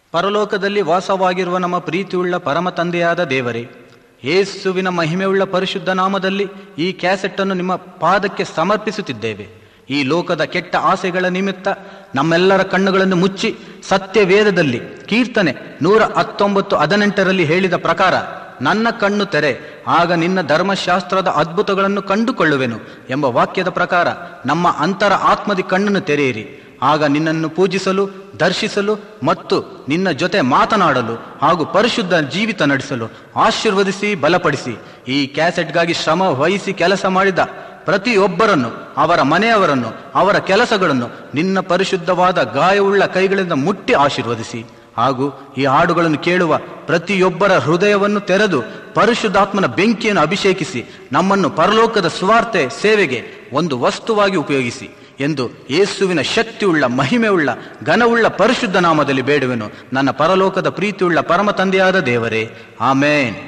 ಪರಲೋಕದಲ್ಲಿ ವಾಸವಾಗಿರುವ ನಮ್ಮ ಪ್ರೀತಿಯುಳ್ಳ ಪರಮ ತಂದೆಯಾದ ದೇವರೇ ಯೇಸುವಿನ ಮಹಿಮೆಯುಳ್ಳ ಪರಿಶುದ್ಧ ನಾಮದಲ್ಲಿ ಈ ಕ್ಯಾಸೆಟ್ಟನ್ನು ನಿಮ್ಮ ಪಾದಕ್ಕೆ ಸಮರ್ಪಿಸುತ್ತಿದ್ದೇವೆ ಈ ಲೋಕದ ಕೆಟ್ಟ ಆಸೆಗಳ ನಿಮಿತ್ತ ನಮ್ಮೆಲ್ಲರ ಕಣ್ಣುಗಳನ್ನು ಮುಚ್ಚಿ ಸತ್ಯ ವೇದದಲ್ಲಿ ಕೀರ್ತನೆ ನೂರ ಹತ್ತೊಂಬತ್ತು ಹದಿನೆಂಟರಲ್ಲಿ ಹೇಳಿದ ಪ್ರಕಾರ ನನ್ನ ಕಣ್ಣು ತೆರೆ ಆಗ ನಿನ್ನ ಧರ್ಮಶಾಸ್ತ್ರದ ಅದ್ಭುತಗಳನ್ನು ಕಂಡುಕೊಳ್ಳುವೆನು ಎಂಬ ವಾಕ್ಯದ ಪ್ರಕಾರ ನಮ್ಮ ಅಂತರ ಆತ್ಮದಿ ಕಣ್ಣನ್ನು ತೆರೆಯಿರಿ ಆಗ ನಿನ್ನನ್ನು ಪೂಜಿಸಲು ದರ್ಶಿಸಲು ಮತ್ತು ನಿನ್ನ ಜೊತೆ ಮಾತನಾಡಲು ಹಾಗೂ ಪರಿಶುದ್ಧ ಜೀವಿತ ನಡೆಸಲು ಆಶೀರ್ವದಿಸಿ ಬಲಪಡಿಸಿ ಈ ಕ್ಯಾಸೆಟ್ಗಾಗಿ ಶ್ರಮ ವಹಿಸಿ ಕೆಲಸ ಮಾಡಿದ ಪ್ರತಿಯೊಬ್ಬರನ್ನು ಅವರ ಮನೆಯವರನ್ನು ಅವರ ಕೆಲಸಗಳನ್ನು ನಿನ್ನ ಪರಿಶುದ್ಧವಾದ ಗಾಯವುಳ್ಳ ಕೈಗಳಿಂದ ಮುಟ್ಟಿ ಆಶೀರ್ವದಿಸಿ ಹಾಗೂ ಈ ಹಾಡುಗಳನ್ನು ಕೇಳುವ ಪ್ರತಿಯೊಬ್ಬರ ಹೃದಯವನ್ನು ತೆರೆದು ಪರಿಶುದ್ಧಾತ್ಮನ ಬೆಂಕಿಯನ್ನು ಅಭಿಷೇಕಿಸಿ ನಮ್ಮನ್ನು ಪರಲೋಕದ ಸ್ವಾರ್ಥ ಸೇವೆಗೆ ಒಂದು ವಸ್ತುವಾಗಿ ಉಪಯೋಗಿಸಿ ಎಂದು ಯೇಸುವಿನ ಶಕ್ತಿಯುಳ್ಳ ಮಹಿಮೆಯುಳ್ಳ ಘನವುಳ್ಳ ಪರಿಶುದ್ಧ ನಾಮದಲ್ಲಿ ಬೇಡುವೆನು ನನ್ನ ಪರಲೋಕದ ಪ್ರೀತಿಯುಳ್ಳ ಪರಮ ತಂದೆಯಾದ ದೇವರೇ ಆಮೇನ್